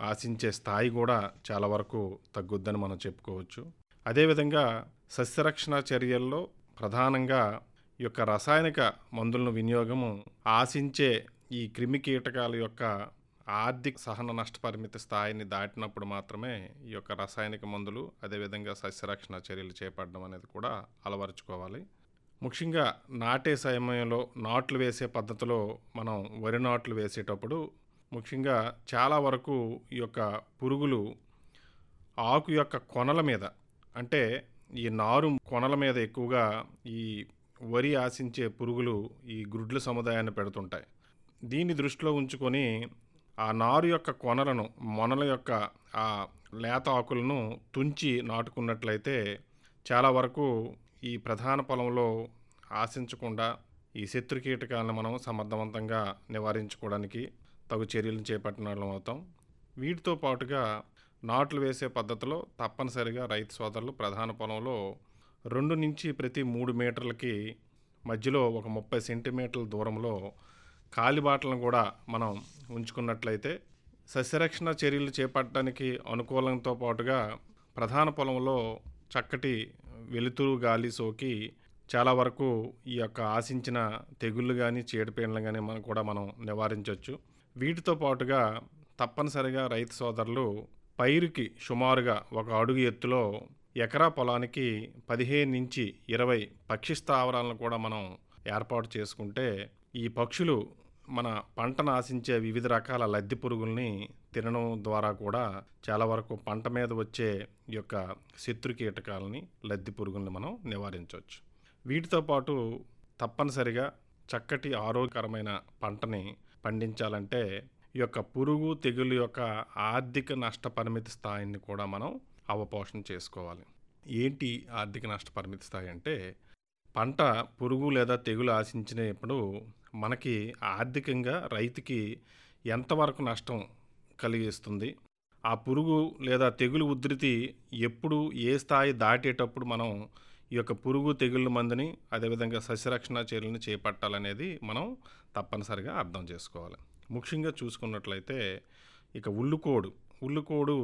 ఆశించే స్థాయి కూడా చాలా వరకు తగ్గుద్దని మనం చెప్పుకోవచ్చు అదేవిధంగా సస్యరక్షణ చర్యల్లో ప్రధానంగా ఈ యొక్క రసాయనిక మందులను వినియోగము ఆశించే ఈ క్రిమి కీటకాల యొక్క ఆర్థిక సహన నష్టపరిమిత స్థాయిని దాటినప్పుడు మాత్రమే ఈ యొక్క రసాయనిక మందులు అదేవిధంగా సస్యరక్షణ చర్యలు చేపట్టడం అనేది కూడా అలవరుచుకోవాలి ముఖ్యంగా నాటే సమయంలో నాట్లు వేసే పద్ధతిలో మనం వరి నాట్లు వేసేటప్పుడు ముఖ్యంగా చాలా వరకు ఈ యొక్క పురుగులు ఆకు యొక్క కొనల మీద అంటే ఈ నారు కొనల మీద ఎక్కువగా ఈ వరి ఆశించే పురుగులు ఈ గ్రుడ్ల సముదాయాన్ని పెడుతుంటాయి దీన్ని దృష్టిలో ఉంచుకొని ఆ నారు యొక్క కొనలను మొనల యొక్క ఆ లేత ఆకులను తుంచి నాటుకున్నట్లయితే చాలా వరకు ఈ ప్రధాన పొలంలో ఆశించకుండా ఈ శత్రు కీటకాలను మనం సమర్థవంతంగా నివారించుకోవడానికి తగు చర్యలు చేపట్టిన వాళ్ళం అవుతాం వీటితో పాటుగా నాట్లు వేసే పద్ధతిలో తప్పనిసరిగా రైతు సోదరులు ప్రధాన పొలంలో రెండు నుంచి ప్రతి మూడు మీటర్లకి మధ్యలో ఒక ముప్పై సెంటీమీటర్ల దూరంలో కాలిబాటలను కూడా మనం ఉంచుకున్నట్లయితే సస్యరక్షణ చర్యలు చేపట్టడానికి అనుకూలంతో పాటుగా ప్రధాన పొలంలో చక్కటి వెలుతురు గాలి సోకి చాలా వరకు ఈ యొక్క ఆశించిన తెగుళ్ళు కానీ చీడపీడలు కానీ మనం కూడా మనం నివారించవచ్చు వీటితో పాటుగా తప్పనిసరిగా రైతు సోదరులు పైరుకి సుమారుగా ఒక అడుగు ఎత్తులో ఎకరా పొలానికి పదిహేను నుంచి ఇరవై పక్షి స్థావరాలను కూడా మనం ఏర్పాటు చేసుకుంటే ఈ పక్షులు మన పంటను ఆశించే వివిధ రకాల లద్దె పురుగుల్ని తినడం ద్వారా కూడా చాలా వరకు పంట మీద వచ్చే ఈ యొక్క శత్రు కీటకాలని లద్దె పురుగుల్ని మనం నివారించవచ్చు వీటితో పాటు తప్పనిసరిగా చక్కటి ఆరోగ్యకరమైన పంటని పండించాలంటే ఈ యొక్క పురుగు తెగులు యొక్క ఆర్థిక నష్టపరిమితి స్థాయిని కూడా మనం అవపోషణ చేసుకోవాలి ఏంటి ఆర్థిక నష్టపరిమితి స్థాయి అంటే పంట పురుగు లేదా తెగులు ఆశించినప్పుడు మనకి ఆర్థికంగా రైతుకి ఎంతవరకు నష్టం కలిగిస్తుంది ఆ పురుగు లేదా తెగులు ఉధృతి ఎప్పుడు ఏ స్థాయి దాటేటప్పుడు మనం ఈ యొక్క పురుగు తెగుళ్ళ మందుని అదేవిధంగా సస్యరక్షణ చర్యలను చేపట్టాలనేది మనం తప్పనిసరిగా అర్థం చేసుకోవాలి ముఖ్యంగా చూసుకున్నట్లయితే ఇక ఉల్లుకోడు ఉల్లుకోడు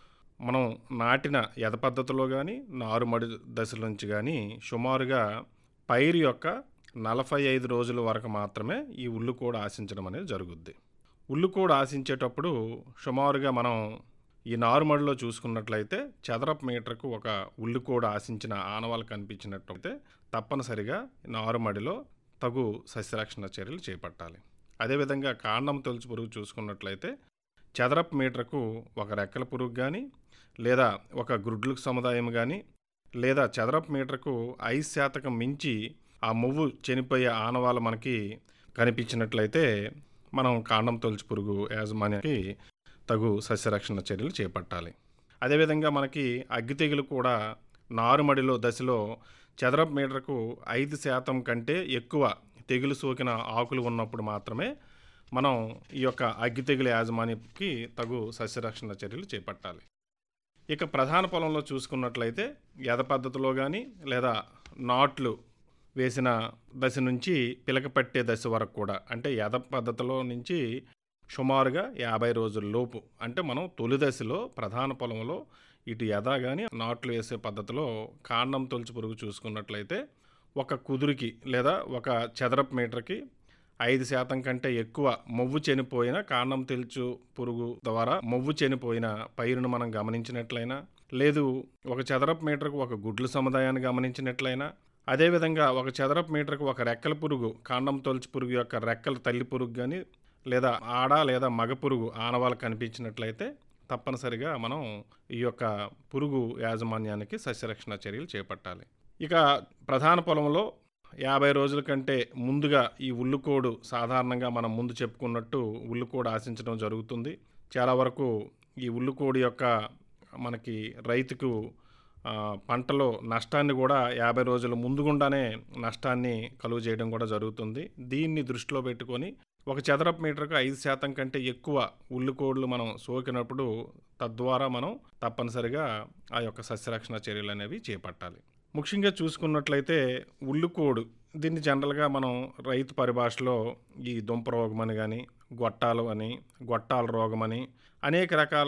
మనం నాటిన ఎద పద్ధతిలో కానీ నారుమడి దశల నుంచి కానీ సుమారుగా పైరు యొక్క నలభై ఐదు రోజుల వరకు మాత్రమే ఈ ఉల్లుకోడు ఆశించడం అనేది జరుగుద్ది ఉల్లుకోడు ఆశించేటప్పుడు సుమారుగా మనం ఈ నారుమడిలో చూసుకున్నట్లయితే చదరపు మీటర్కు ఒక ఉల్లుకోడు ఆశించిన ఆనవాళ్ళు కనిపించినట్లయితే తప్పనిసరిగా నారుమడిలో తగు సస్యరక్షణ చర్యలు చేపట్టాలి అదేవిధంగా కాండం తొలుచు పురుగు చూసుకున్నట్లయితే చదరపు మీటర్కు ఒక రెక్కల పురుగు కానీ లేదా ఒక గ్రుడ్లకు సముదాయం కానీ లేదా చదరపు మీటర్కు ఐదు శాతకం మించి ఆ మువ్వు చనిపోయే ఆనవాళ్ళు మనకి కనిపించినట్లయితే మనం కాండం తొలుచు పురుగు యాజమాన్యానికి తగు సస్యరక్షణ చర్యలు చేపట్టాలి అదేవిధంగా మనకి అగ్గి తెగులు కూడా నారుమడిలో దశలో చదరపు మీటర్కు ఐదు శాతం కంటే ఎక్కువ తెగులు సోకిన ఆకులు ఉన్నప్పుడు మాత్రమే మనం ఈ యొక్క అగ్గి తెగులు యాజమాన్యకి తగు సస్యరక్షణ చర్యలు చేపట్టాలి ఇక ప్రధాన పొలంలో చూసుకున్నట్లయితే ఎద పద్ధతిలో కానీ లేదా నాట్లు వేసిన దశ నుంచి పిలక పట్టే దశ వరకు కూడా అంటే ఎద పద్ధతిలో నుంచి సుమారుగా యాభై రోజుల లోపు అంటే మనం తొలి దశలో ప్రధాన పొలంలో ఇటు ఎద కానీ నాట్లు వేసే పద్ధతిలో కాండం తొలుచు పురుగు చూసుకున్నట్లయితే ఒక కుదురుకి లేదా ఒక చదరపు మీటర్కి ఐదు శాతం కంటే ఎక్కువ మొవ్వు చనిపోయిన కాండం తెలుచు పురుగు ద్వారా మొవ్వు చనిపోయిన పైరును మనం గమనించినట్లయినా లేదు ఒక చదరపు మీటర్కు ఒక గుడ్ల సముదాయాన్ని గమనించినట్లయినా అదేవిధంగా ఒక చదరపు మీటర్కు ఒక రెక్కల పురుగు కాండం తొలచి పురుగు యొక్క రెక్కల తల్లి పురుగు కానీ లేదా ఆడ లేదా మగ పురుగు ఆనవాళ్ళు కనిపించినట్లయితే తప్పనిసరిగా మనం ఈ యొక్క పురుగు యాజమాన్యానికి సస్యరక్షణ చర్యలు చేపట్టాలి ఇక ప్రధాన పొలంలో యాభై రోజుల కంటే ముందుగా ఈ ఉల్లుకోడు సాధారణంగా మనం ముందు చెప్పుకున్నట్టు ఉల్లుకోడు ఆశించడం జరుగుతుంది చాలా వరకు ఈ ఉల్లుకోడు యొక్క మనకి రైతుకు ఆ, పంటలో నష్టాన్ని కూడా యాభై రోజుల ముందుగుండానే నష్టాన్ని కలుగు చేయడం కూడా జరుగుతుంది దీన్ని దృష్టిలో పెట్టుకొని ఒక చదరపు మీటర్కు ఐదు శాతం కంటే ఎక్కువ ఉల్లికోడ్లు మనం సోకినప్పుడు తద్వారా మనం తప్పనిసరిగా ఆ యొక్క సస్యరక్షణ చర్యలు అనేవి చేపట్టాలి ముఖ్యంగా చూసుకున్నట్లయితే ఉల్లికోడు దీన్ని జనరల్గా మనం రైతు పరిభాషలో ఈ దుంప రోగం అని కానీ గొట్టాలు అని గొట్టాల రోగం అని అనేక రకాల